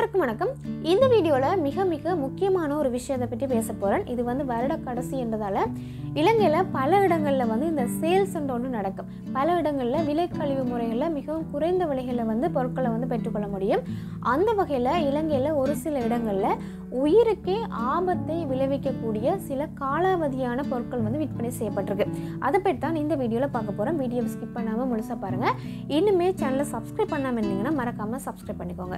அனைவருக்கும் வணக்கம் இந்த வீடியோவில் மிக மிக முக்கியமான ஒரு விஷயத்தை பற்றி பேச போகிறேன் இது வந்து வருட கடைசி என்றதால் இலங்கையில் பல இடங்களில் வந்து இந்த சேல்ஸ் ஒன்று நடக்கும் பல இடங்களில் விலை கழிவு முறைகளில் மிகவும் குறைந்த விலைகளில் வந்து பொருட்களை வந்து பெற்றுக்கொள்ள முடியும் அந்த வகையில் இலங்கையில் ஒரு சில இடங்களில் உயிருக்கே ஆபத்தை விளைவிக்கக்கூடிய சில காலாவதியான பொருட்கள் வந்து விற்பனை செய்யப்பட்டிருக்கு அதை பற்றி தான் இந்த வீடியோவில் பார்க்க போகிறோம் வீடியோவை ஸ்கிப் பண்ணாமல் முழுசாக பாருங்கள் இன்னுமே சேனலை சப்ஸ்கிரைப் பண்ணாமல் இருந்தீங்கன்னா மறக்காமல் சப்ஸ்கிரைப் பண்ணிக்கோங்க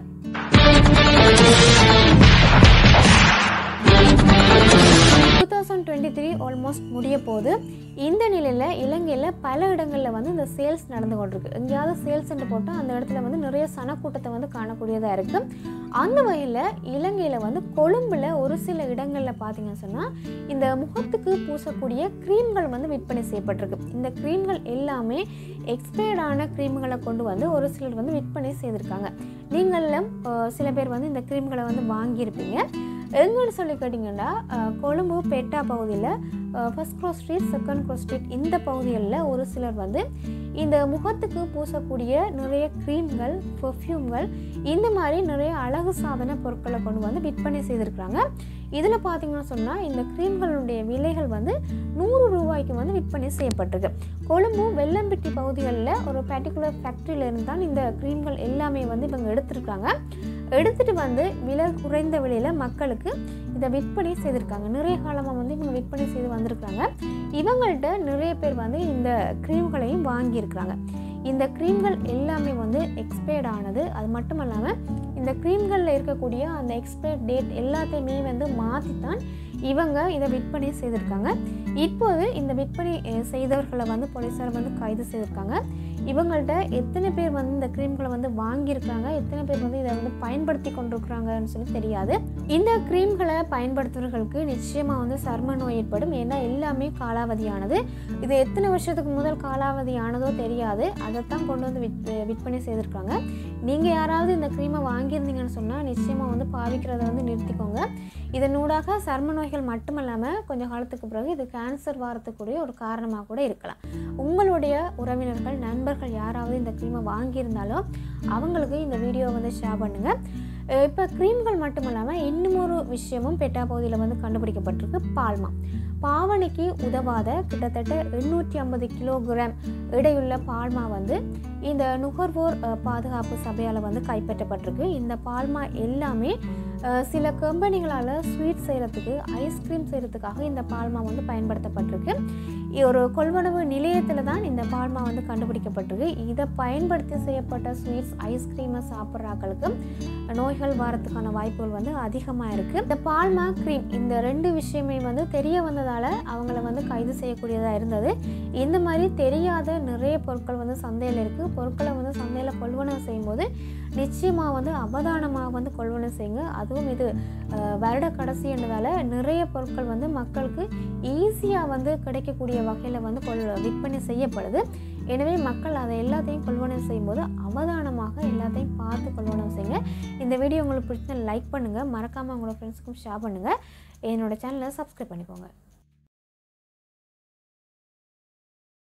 two thousand twenty three almost முடிய போது இந்த நிலையில் இலங்கையில் பல இடங்களில் வந்து இந்த சேல்ஸ் நடந்து கொண்டிருக்கு எங்கேயாவது சேல்ஸ் என்று போட்டால் அந்த இடத்துல வந்து நிறைய சனக்கூட்டத்தை வந்து காணக்கூடியதாக இருக்குது அந்த வகையில் இலங்கையில் வந்து கொழும்பில் ஒரு சில இடங்களில் பார்த்தீங்கன்னு சொன்னால் இந்த முகத்துக்கு பூசக்கூடிய க்ரீம்கள் வந்து விற்பனை செய்யப்பட்டிருக்கு இந்த க்ரீம்கள் எல்லாமே எக்ஸ்பயர்டான க்ரீம்களை கொண்டு வந்து ஒரு சிலர் வந்து விற்பனை செய்திருக்காங்க நீங்களும் அஹ், சில பேர் வந்து இந்த க்ரீம்களை வந்து வாங்கியிருப்பீங்க எங்கன்னு சொல்லி கேட்டிங்கன்னா அஹ், கொழும்பு பேட்டா பகுதியில் first cross street second cross street இந்த பகுதிகளில் ஒரு சிலர் வந்து இந்த முகத்துக்கு பூசக்கூடிய நிறைய க்ரீம்கள் பெர்ஃப்யூம்கள் இந்த மாதிரி நிறைய அழகு சாதன பொருட்களை கொண்டு வந்து விற்பனை செய்திருக்கிறாங்க இதில் பார்த்தீங்கன்னு சொன்னால் இந்த க்ரீம்களுடைய விலைகள் வந்து நூறு ரூபாய்க்கு வந்து விற்பனை செய்யப்பட்டிருக்கு கொழும்பு வெள்ளம்பட்டி பகுதிகளில் ஒரு பர்டிகுலர் ஃபேக்ட்ரியிலேருந்து தான் இந்த க்ரீம்கள் எல்லாமே வந்து இவங்க எடுத்திருக்காங்க எடுத்துகிட்டு வந்து விலை குறைந்த விலையில் மக்களுக்கு இதை விற்பனை செய்திருக்காங்க நிறைய காலமாக வந்து இவங்க விற்பனை செய்து வந்திருக்காங்க இவங்கள்ட்ட நிறைய பேர் வந்து இந்த க்ரீம்களையும் வாங்கியிருக்கிறாங்க இந்த க்ரீம்கள் எல்லாமே வந்து எக்ஸ்பயர்ட் ஆனது அது மட்டும் இல்லாமல் இந்த க்ரீம்களில் இருக்கக்கூடிய அந்த எக்ஸ்பயர் டேட் எல்லாத்தையுமே வந்து மாற்றித்தான் இவங்க இதை விற்பனை செய்திருக்காங்க இப்போது இந்த விற்பனை அஹ், செய்தவர்களை வந்து போலீஸார் வந்து கைது செய்திருக்காங்க இவங்கள்ட்ட எத்தனை பேர் வந்து இந்த க்ரீம்களை வந்து வாங்கியிருக்காங்க எத்தனை பேர் வந்து இதை வந்து பயன்படுத்தி கொண்டிருக்கிறாங்கன்னு சொல்லி தெரியாது இந்த க்ரீம்களை பயன்படுத்துறவர்களுக்கு நிச்சயமாக வந்து சர்ம நோய் ஏற்படும் ஏன்னா எல்லாமே காலாவதியானது இது எத்தனை வருஷத்துக்கு முதல் காலாவதியானதோ தெரியாது அதைத்தான் கொண்டு வந்து விற் விற்பனை செய்திருக்காங்க நீங்கள் யாராவது இந்த க்ரீமை வாங்கியிருந்தீங்கன்னு சொன்னால் நிச்சயமாக வந்து பாவிக்கிறத வந்து நிறுத்திக்கோங்க இதனூடாக சர்ம நோய்கள் மட்டுமல்லாமல் கொஞ்சம் காலத்துக்கு பிறகு இது கேன்சர் வாரத்துக்குரிய ஒரு காரணமாக கூட இருக்கலாம் உங்களுடைய உறவினர்கள் நண்பர்கள் யாராவது இந்த க்ரீமை வாங்கியிருந்தாலும் அவங்களுக்கு இந்த வீடியோவை வந்து ஷேர் பண்ணுங்கள் இப்போ க்ரீம்கள் மட்டும் இல்லாமல் இன்னும் ஒரு விஷயமும் பெட்டா பகுதியில் வந்து கண்டுபிடிக்கப்பட்டிருக்கு பால்மா பாவனைக்கு உதவாத கிட்டத்தட்ட எண்ணூற்றி ஐம்பது கிலோகிராம் எடையுள்ள பால்மா வந்து இந்த நுகர்வோர் அஹ், பாதுகாப்பு சபையால் வந்து கைப்பற்றப்பட்டிருக்கு இந்த பால்மா எல்லாமே அஹ், சில கம்பெனிகளால் ஸ்வீட் செய்கிறதுக்கு ஐஸ்கிரீம் செய்கிறதுக்காக இந்த பால்மா வந்து பயன்படுத்தப்பட்டிருக்கு இ- ஒரு கொள்வனவு நிலையத்தில் தான் இந்த பால்மா வந்து கண்டுபிடிக்கப்பட்டிருக்கு இதை பயன்படுத்தி செய்யப்பட்ட ஸ்வீட்ஸ் ஐஸ்கிரீமை சாப்பிட்றாக்களுக்கு நோய்கள் வரத்துக்கான வாய்ப்புகள் வந்து அதிகமாக இருக்குது இந்த பால்மா க்ரீம் இந்த ரெண்டு விஷயமே வந்து தெரிய வந்ததால் அவங்கள வந்து கைது செய்யக்கூடியதாக இருந்தது இந்த மாதிரி தெரியாத நிறைய பொருட்கள் வந்து சந்தையில் இருக்குது பொருட்களை வந்து சந்தையில் கொள்வனவு செய்யும்போது நிச்சயமாக வந்து அவதானமாக வந்து கொள்வனவு செய்யுங்க அதுவும் இது அஹ், வருட கடைசி என்றதால் நிறைய பொருட்கள் வந்து மக்களுக்கு ஈஸியாக வந்து கிடைக்கக்கூடிய வகையில் வந்து கொள் விற்பனை செய்யப்படுது எனவே மக்கள் அதை எல்லாத்தையும் கொள்வனவு செய்யும்போது அவதானமாக எல்லாத்தையும் பார்த்து கொள்வனவு செய்யுங்க இந்த வீடியோ உங்களுக்கு பிடிச்சா லைக் பண்ணுங்கள் மறக்காமல் உங்களோட ஃப்ரெண்ட்ஸுக்கும் ஷேர் பண்ணுங்கள் என்னோட சேனலை சப்ஸ்கிரைப் பண்ணிக்கோங்க